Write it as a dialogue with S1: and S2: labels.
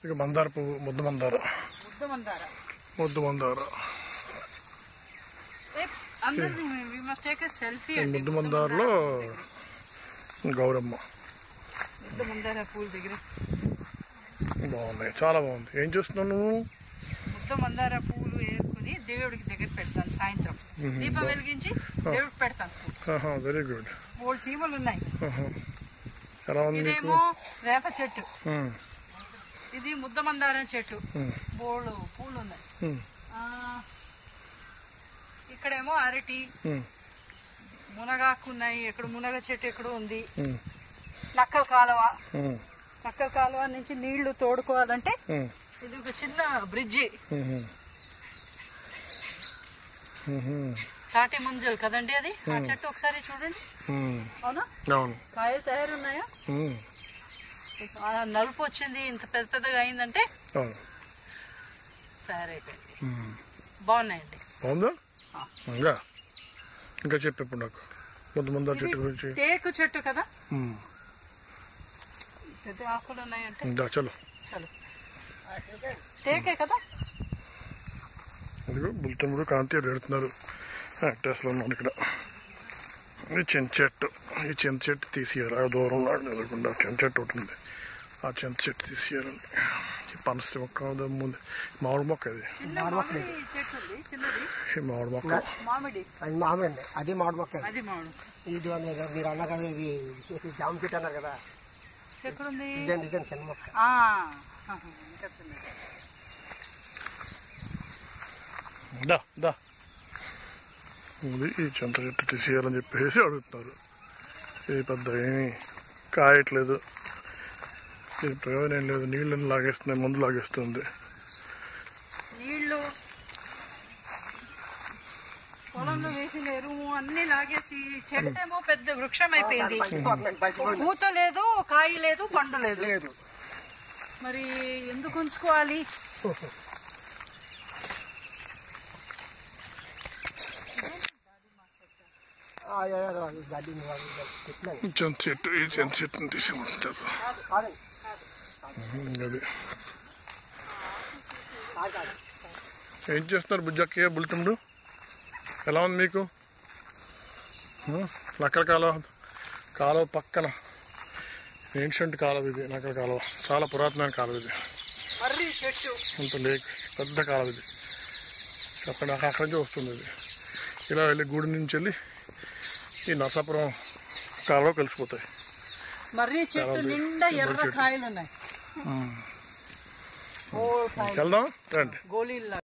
S1: ఇక మందార పువ్వు ముద్దు మందార
S2: ముద్ద మందార
S1: ముద్దు మందార
S2: ఏ, అందరూ వి మస్ట్ టేక్ సెల్ఫీ
S1: ఈ
S2: అండి
S1: ముద్దు మందారలో గౌరమ్మ
S2: ముద్ద మందార పూల దగ్గర
S1: బాగున్నాయి చాలా బాగుంది ఏం చేస్తున్నావు నువ్వు
S2: ముద్ద మందార పూలు వేసుకుని దేవుడికి దగ్గర పెడతాను సాయంత్రం దీపం వెలిగించి దేవుడికి పెడతాను పూలు
S1: వెరీ గుడ్
S2: మూడు చీమలు ఉన్నాయి
S1: ఎలా ఉంది నీకు
S2: ఇదేమో వేప చెట్టు
S1: ఉమ్,
S2: ఇది ముద్ద మందారం చెట్టు
S1: ఉమ్,
S2: బోళ్ళు పూలు ఉన్నాయి
S1: ఉమ్,
S2: ఆ, ఇక్కడేమో అరటి
S1: ఉమ్,
S2: మునగాకు ఉన్నాయి ఇక్కడ మునగ చెట్టు ఎక్కడో ఉంది
S1: ఉమ్,
S2: నక్కల కాలువ
S1: ఉమ్,
S2: నక్కల కాలువ నుంచి నీళ్లు తోడుకోవాలంటే
S1: ఉమ్,
S2: ఇది ఒక చిన్న బ్రిడ్జి
S1: ఉమ్, ఉమ్,
S2: తాటి ముంజలు కదండి అది ఆ చెట్టు ఒకసారి చూడండి
S1: ఉమ్,
S2: అవునా
S1: అవును
S2: కాయలు తయారున్నాయా
S1: ఉమ్,
S2: ఆ నలుపు వచ్చింది ఇంత పెద్ద పెద్దగా అయిందంటే
S1: అవును
S2: తయారైపోయింది
S1: ఉమ్.
S2: బాగున్నాయండి
S1: బాగుందా
S2: ఆ.
S1: ఇంకా ఇంకా చెప్పు ఇప్పుడు నాకు ముద్దు మందార చెట్టు గురించి
S2: టేకు చెట్టు కదా
S1: ఉమ్,
S2: పెద్ద ఆకులు ఉన్నాయంటే
S1: ఇందా చలో
S2: చలో టేకే కదా
S1: ఇదిగో బుల్తముడు కాంతి ఎడుతున్నారు యాక్టర్స్లో ఉన్నాడు ఇక్కడ ఈ చింత చెట్టు ఈ చింత చెట్టు తీసేయాలి ఆ దూరం ఉన్నాడు నిలకుండా చింత చెట్టు ఒకటి ఉంది ఆ చింత చెట్టు తీసేయాలని ఈ పనస మొక్క ఉంది, ముందు మామిడి మొక్క ఇది
S2: చిన్న మామిడి చెట్టు ఉంది చిన్నది
S1: ఈ మామిడి మొక్క
S2: మామిడి
S3: అది మామిడి అది మామిడి మొక్క
S2: అది మామిడి
S3: ఇది అని మీరు అన్న కదా ఇది ఇది జామ చెట్టు అన్నారు కదా
S2: ఎక్కడుంది
S3: ఇదండి ఇదండి చిన్న మొక్క
S2: ఆ, ఆహా, ఇంకా చిన్నది
S1: దా దా ఇది ఈ చింత చెట్టు తీసేయాలని చెప్పేసి అడుగుతున్నారు ఇది పెద్ద ఏమీ కాయట్లేదు ఇది ప్రయోజనం ఏం లేదు నీళ్ళని లాగేస్తున్నాయి ముందు లాగేస్తుంది
S2: నీళ్లు పొలంలో వేసిన ఎరువు అన్ని లాగేసి చెట్టేమో పెద్ద వృక్షం అయిపోయింది
S3: పలిసిపోతుందండి, పలిసిపోతుంది.
S2: పూత లేదు కాయ లేదు పండు లేదు
S3: లేదు
S2: మరి ఎందుకు ఉంచుకోవాలి
S3: ఆ, యా, యా, యా, గడ్డి మీద అది ఇది చెట్లని.
S1: ఈ చింత చెట్టు ఈ చింత చెట్టుని తీసేమంటారు
S3: కాదండి.
S1: అది
S3: కాదు, కాదు.
S1: ఏం చేస్తున్నారు బుజ్జక్కయ్య బుల్తముడు ఎలా ఉంది మీకు ఆ? నక్కల కాలువ కాలువ పక్కన ఏన్షియంట్ కాలువ ఇది నక్కల కాలువ చాలా పురాతనమైన కాలువ ఇది
S2: మర్రి చెట్టు
S1: అంత లేక్ పెద్ద కాలువ ఇది అక్కడ అక్కడి నుంచి వస్తుంది ఇది ఇలా వెళ్ళి గూడి నుంచి వెళ్ళి ఈ నరసాపురం కాలువ కలిసిపోతాయి
S2: మర్రి చెట్టు
S1: చాలా ఉంది.
S2: నిండా
S1: మర్రి
S2: ఎర్ర
S1: చెట్టు.
S2: కాయలు ఉన్నాయి ఓ కాయలు
S1: వెళ్దాం రండి
S2: గోళీల్లా